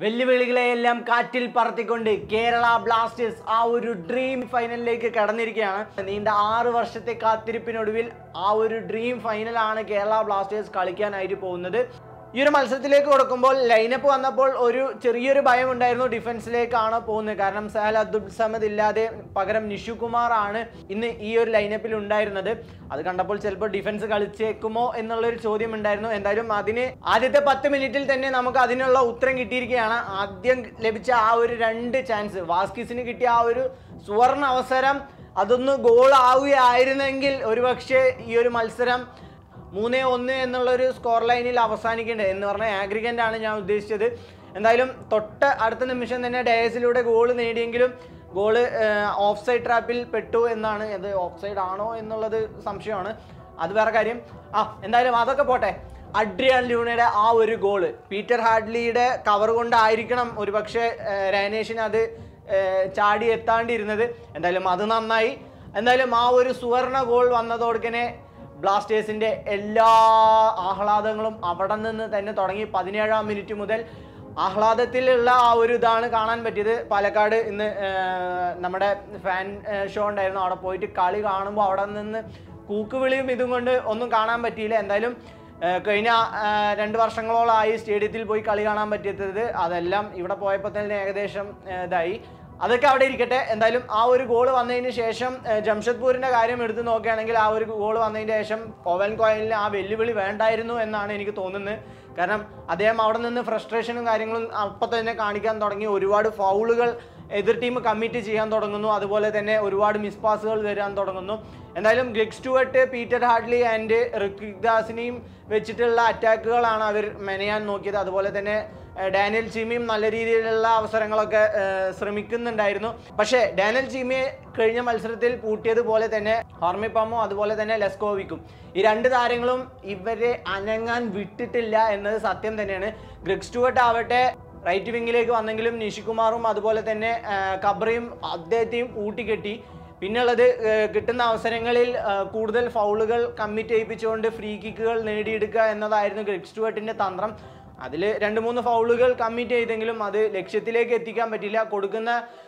വെല്ലുവിളികളെയെല്ലാം കാറ്റിൽ പറത്തിക്കൊണ്ട് കേരള ബ്ലാസ്റ്റേഴ്സ് ആ ഒരു ഡ്രീം ഫൈനലിലേക്ക് കടന്നിരിക്കുകയാണ് നീണ്ട ആറ് വർഷത്തെ കാത്തിരിപ്പിനൊടുവിൽ ആ ഒരു ഡ്രീം ഫൈനലാണ് കേരള ബ്ലാസ്റ്റേഴ്സ് കളിക്കാനായിട്ട് പോകുന്നത് ഈ ഒരു മത്സരത്തിലേക്ക് കൊടുക്കുമ്പോൾ ലൈനപ്പ് വന്നപ്പോൾ ഒരു ചെറിയൊരു ഭയം ഉണ്ടായിരുന്നു ഡിഫൻസിലേക്കാണ് പോകുന്നത് കാരണം സഹൽ അബ്ദുൾ സമദ് ഇല്ലാതെ പകരം നിഷു കുമാർ ആണ് ഇന്ന് ഈ ഒരു ലൈനപ്പിൽ ഉണ്ടായിരുന്നത് അത് കണ്ടപ്പോൾ ചിലപ്പോൾ ഡിഫൻസ് കളിച്ചേക്കുമോ എന്നുള്ളൊരു ചോദ്യം ഉണ്ടായിരുന്നു എന്തായാലും അതിന് ആദ്യത്തെ പത്ത് മിനിറ്റിൽ തന്നെ നമുക്ക് അതിനുള്ള ഉത്തരം കിട്ടിയിരിക്കുകയാണ് ആദ്യം ലഭിച്ച ആ ഒരു രണ്ട് ചാൻസ് വാസ്കിസിന് കിട്ടിയ ആ ഒരു സുവർണ അവസരം അതൊന്ന് ഗോൾ ആവുകയായിരുന്നെങ്കിൽ ഒരുപക്ഷെ ഈ ഒരു മത്സരം മൂന്ന് ഒന്ന് എന്നുള്ള ഒരു സ്കോർ ലൈനിൽ അവസാനിക്കേണ്ടത് എന്ന് പറഞ്ഞാൽ ആഗ്രിഗൻ്റ് ആണ് ഞാൻ ഉദ്ദേശിച്ചത് എന്തായാലും തൊട്ട് അടുത്ത നിമിഷം തന്നെ ഡയസിലൂടെ ഗോൾ നേടിയെങ്കിലും ഗോള് ഓഫ് സൈഡ് ട്രാപ്പിൽ പെട്ടു എന്നാണ് അത് ഓഫ് സൈഡ് ആണോ എന്നുള്ളത് സംശയമാണ് അത് വേറെ കാര്യം ആ എന്തായാലും അതൊക്കെ പോട്ടെ അഡ്രിയാൻ ലൂണയുടെ ആ ഒരു ഗോള് പീറ്റർ ഹാഡ്ലിയുടെ കവർ കൊണ്ടായിരിക്കണം ഒരുപക്ഷെ രാനേഷിന് അത് ഏഹ്, ചാടി എത്താണ്ടിരുന്നത് എന്തായാലും അത് നന്നായി എന്തായാലും ആ ഒരു സുവർണ ഗോൾ വന്നതോടക്കനെ ബ്ലാസ്റ്റേഴ്സിന്റെ എല്ലാ ആഹ്ലാദങ്ങളും അവിടെ നിന്ന് തന്നെ തുടങ്ങി പതിനേഴാം മിനിറ്റ് മുതൽ ആഹ്ലാദത്തിലുള്ള ആ ഒരു ഇതാണ് കാണാൻ പറ്റിയത് പാലക്കാട് ഇന്ന് ഏർ, നമ്മുടെ ഫാൻ ഷോ ഉണ്ടായിരുന്നു അവിടെ പോയിട്ട് കളി കാണുമ്പോൾ അവിടെ നിന്ന് കൂക്കുവിളിയും ഇതും കൊണ്ട് ഒന്നും കാണാൻ പറ്റിയില്ല എന്തായാലും ഏർ, കഴിഞ്ഞ ഏർ, രണ്ട് വർഷങ്ങളോളമായി സ്റ്റേഡിയത്തിൽ പോയി കളി കാണാൻ പറ്റിയത് അതെല്ലാം ഇവിടെ പോയപ്പോൾ തന്നെ ഏകദേശം ഏർ, ഇതായി അതൊക്കെ അവിടെ ഇരിക്കട്ടെ എന്തായാലും ആ ഒരു ഗോൾ വന്നതിന് ശേഷം ഏർ, ജംഷഡ്പൂരിന്റെ കാര്യം എടുത്ത് നോക്കുകയാണെങ്കിൽ ആ ഒരു ഗോൾ വന്നതിന് ശേഷം ഓവൻ കോയിലിന് ആ വെല്ലുവിളി വേണ്ടായിരുന്നു എന്നാണ് എനിക്ക് തോന്നുന്നത് കാരണം അദ്ദേഹം അവിടെ നിന്ന് ഫ്രസ്ട്രേഷനും കാര്യങ്ങളും അപ്പം തന്നെ കാണിക്കാൻ തുടങ്ങി ഒരുപാട് ഫൗളുകൾ എതിർ ടീം കമ്മിറ്റ് ചെയ്യാൻ തുടങ്ങുന്നു അതുപോലെ തന്നെ ഒരുപാട് മിസ് പാസുകൾ വരാൻ തുടങ്ങുന്നു എന്തായാലും Greg Stewart Peter Hadley and Rithwik ദാസിനെയും വെച്ചിട്ടുള്ള അറ്റാക്കുകളാണ് അവർ മെനയാൻ നോക്കിയത് അതുപോലെ തന്നെ ഏഹ്, ഡാനിയൽ ചീമിയും നല്ല രീതിയിലുള്ള അവസരങ്ങളൊക്കെ ഏഹ്, ശ്രമിക്കുന്നുണ്ടായിരുന്നു പക്ഷേ ഡാനിയൽ ചീമിയെ കഴിഞ്ഞ മത്സരത്തിൽ പൂട്ടിയതുപോലെ തന്നെ ഹോർമിപ്പാമോ അതുപോലെ തന്നെ ലെസ്കോവിക്കും ഈ രണ്ട് താരങ്ങളും ഇവരെ അനങ്ങാൻ വിട്ടിട്ടില്ല എന്നത് സത്യം തന്നെയാണ് ഗ്രിഗ് സ്റ്റുവർട്ട് ആവട്ടെ റൈറ്റ് വിങ്ങിലേക്ക് വന്നെങ്കിലും നിഷികുമാറും അതുപോലെ തന്നെ ആ, കബ്രയും അദ്ദേഹത്തെയും കൂട്ടിക്കെട്ടി പിന്നുള്ളത് ആ, കിട്ടുന്ന അവസരങ്ങളിൽ ആ, കൂടുതൽ ഫൗളുകൾ കമ്മിറ്റ് ചെയ്യിപ്പിച്ചുകൊണ്ട് ഫ്രീ കിക്കുകൾ നേടിയെടുക്കുക എന്നതായിരുന്നു ഗ്രിഗ് സ്റ്റുവർട്ടിന്റെ തന്ത്രം അതിൽ രണ്ട് മൂന്ന് ഫൗളുകൾ കമ്മിറ്റ് ചെയ്തെങ്കിലും അത് ലക്ഷ്യത്തിലേക്ക് എത്തിക്കാൻ പറ്റില്ല കൊടുക്കുന്ന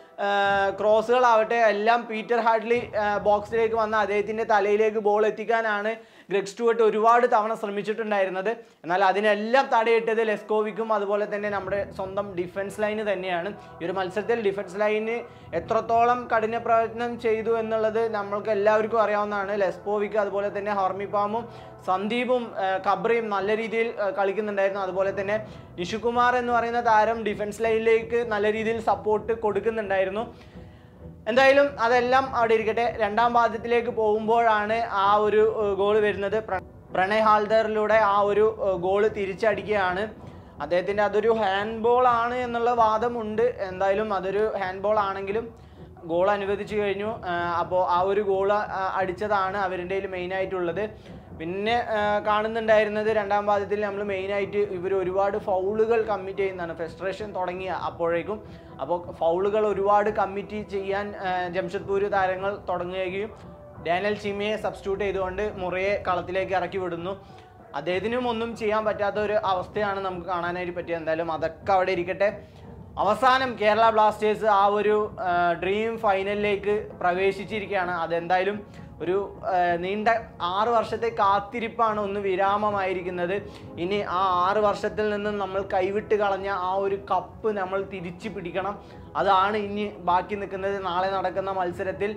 ക്രോസുകളാവട്ടെ എല്ലാം പീറ്റർ ഹാഡ്ലി ആ, ബോക്സിലേക്ക് വന്ന അദ്ദേഹത്തിൻ്റെ തലയിലേക്ക് ബോൾ എത്തിക്കാനാണ് ഗ്രെഗ് സ്റ്റുവർട്ട് ഒരുപാട് തവണ ശ്രമിച്ചിട്ടുണ്ടായിരുന്നത് എന്നാൽ അതിനെല്ലാം തടയിട്ടത് ലെസ്കോവിക്കും അതുപോലെ തന്നെ നമ്മുടെ സ്വന്തം ഡിഫൻസ് ലൈന് തന്നെയാണ് ഈ ഒരു മത്സരത്തിൽ ഡിഫൻസ് ലൈന് എത്രത്തോളം കഠിന പ്രയത്നം ചെയ്തു എന്നുള്ളത് നമ്മൾക്ക് എല്ലാവർക്കും അറിയാവുന്നതാണ് ലെസ്പോവിക്ക് അതുപോലെ തന്നെ ഹോർമിപ്പാമും സന്ദീപും ആ, കബ്രയും നല്ല രീതിയിൽ ആ, കളിക്കുന്നുണ്ടായിരുന്നു അതുപോലെ തന്നെ നിഷുകുമാർ എന്ന് പറയുന്ന താരം ഡിഫൻസ് ലൈനിലേക്ക് നല്ല രീതിയിൽ സപ്പോർട്ട് കൊടുക്കുന്നുണ്ടായിരുന്നു എന്തായാലും അതെല്ലാം അവിടെ ഇരിക്കട്ടെ രണ്ടാം പാദത്തിലേക്ക് പോകുമ്പോഴാണ് ആ ഒരു ഗോൾ വരുന്നത് പ്ര- പ്രണയ് ഹാൽദറിലൂടെ ആ ഒരു ഗോൾ തിരിച്ചടിക്കുകയാണ് അദ്ദേഹത്തിൻ്റെ അതൊരു ഹാൻഡ് ബോൾ ആണ് എന്നുള്ള വാദമുണ്ട് എന്തായാലും അതൊരു ഹാൻഡ് ബോൾ ആണെങ്കിലും ഗോൾ അനുവദിച്ചു കഴിഞ്ഞു അപ്പോൾ ആ ഒരു ഗോൾ അടിച്ചതാണ് അവരുടെ മെയിൻ ആയിട്ടുള്ളത് പിന്നെ ആ, കാണുന്നുണ്ടായിരുന്നത് രണ്ടാം പാദത്തിൽ നമ്മൾ മെയിനായിട്ട് ഇവർ ഒരുപാട് ഫൗളുകൾ കമ്മിറ്റ് ചെയ്യുന്നതാണ് ഫ്രസ്ട്രേഷൻ തുടങ്ങിയ അപ്പോഴേക്കും അപ്പോൾ ഫൗളുകൾ ഒരുപാട് കമ്മിറ്റ് ചെയ്യാൻ ആ, ജംഷഡ്പൂർ താരങ്ങൾ തുടങ്ങുകയും ഡാനിയൽ ചീമയെ സബ്സ്റ്റിറ്റ്യൂട്ട് ചെയ്തുകൊണ്ട് മുറയെ കളത്തിലേക്ക് ഇറക്കി വിടുന്നു അദ്ദേഹത്തിനും ഒന്നും ചെയ്യാൻ പറ്റാത്ത ഒരു അവസ്ഥയാണ് നമുക്ക് കാണാനായിട്ട് പറ്റിയത് എന്തായാലും അതൊക്കെ അവിടെ ഇരിക്കട്ടെ അവസാനം കേരള ബ്ലാസ്റ്റേഴ്സ് ആ ഒരു ഡ്രീം ഫൈനലിലേക്ക് പ്രവേശിച്ചിരിക്കുകയാണ് അതെന്തായാലും ഒരു ആ, നീണ്ട ആറ് വർഷത്തെ കാത്തിരിപ്പാണ് ഒന്ന് വിരാമമായിരിക്കുന്നത് ഇനി ആ ആറ് വർഷത്തിൽ നിന്നും നമ്മൾ കൈവിട്ട് കളഞ്ഞ ആ ഒരു കപ്പ് നമ്മൾ തിരിച്ചു പിടിക്കണം അതാണ് ഇനി ബാക്കി നിൽക്കുന്നത് നാളെ നടക്കുന്ന മത്സരത്തിൽ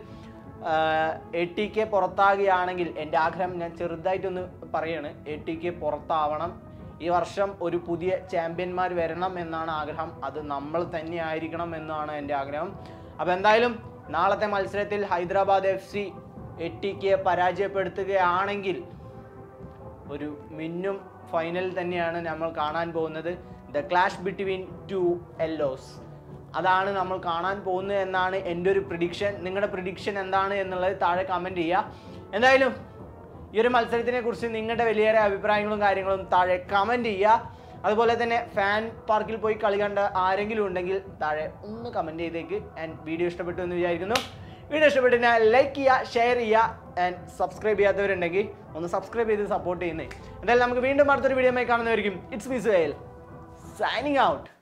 എ ടി കെ പുറത്താകുകയാണെങ്കിൽ എൻ്റെ ആഗ്രഹം ഞാൻ ചെറുതായിട്ടൊന്ന് പറയാണ് എ ടി കെ പുറത്താവണം ഈ വർഷം ഒരു പുതിയ ചാമ്പ്യന്മാർ വരണം എന്നാണ് ആഗ്രഹം അത് നമ്മൾ തന്നെ ആയിരിക്കണം എന്നാണ് എൻ്റെ ആഗ്രഹം അപ്പോൾ എന്തായാലും നാളത്തെ മത്സരത്തിൽ Hyderabad F C A T കെയെ പരാജയപ്പെടുത്തുകയാണെങ്കിൽ ഒരു മിന്നും ഫൈനൽ തന്നെയാണ് നമ്മൾ കാണാൻ പോകുന്നത് the clash between two yellows അതാണ് നമ്മൾ കാണാൻ പോകുന്നത് എന്നാണ് എൻ്റെ ഒരു പ്രിഡിക്ഷൻ നിങ്ങളുടെ പ്രിഡിക്ഷൻ എന്താണ് എന്നുള്ളത് താഴെ കമൻറ്റ് ചെയ്യുക എന്തായാലും ഈ ഒരു മത്സരത്തിനെ കുറിച്ച് നിങ്ങളുടെ വലിയേറെ അഭിപ്രായങ്ങളും കാര്യങ്ങളും താഴെ കമൻറ്റ് ചെയ്യുക അതുപോലെ തന്നെ ഫാൻ പാർക്കിൽ പോയി കളി കണ്ട ആരെങ്കിലും ഉണ്ടെങ്കിൽ താഴെ ഒന്ന് കമൻറ്റ് ചെയ്തേക്ക് ആൻഡ് വീഡിയോ ഇഷ്ടപ്പെട്ടു എന്ന് വിചാരിക്കുന്നു വീഡിയോ ഇഷ്ടപ്പെട്ടിനാൽ ലൈക്ക് ചെയ്യുക ഷെയർ ചെയ്യുക ആൻഡ് സബ്സ്ക്രൈബ് ചെയ്യാത്തവരുണ്ടെങ്കിൽ ഒന്ന് സബ്സ്ക്രൈബ് ചെയ്ത് സപ്പോർട്ട് ചെയ്യുന്നേ എന്തായാലും നമുക്ക് വീണ്ടും അടുത്തൊരു വീഡിയോ കാണുന്നവരിക്കും ഇറ്റ്സ് മിസ് വെയിൽ സൈനിങ് ഔട്ട്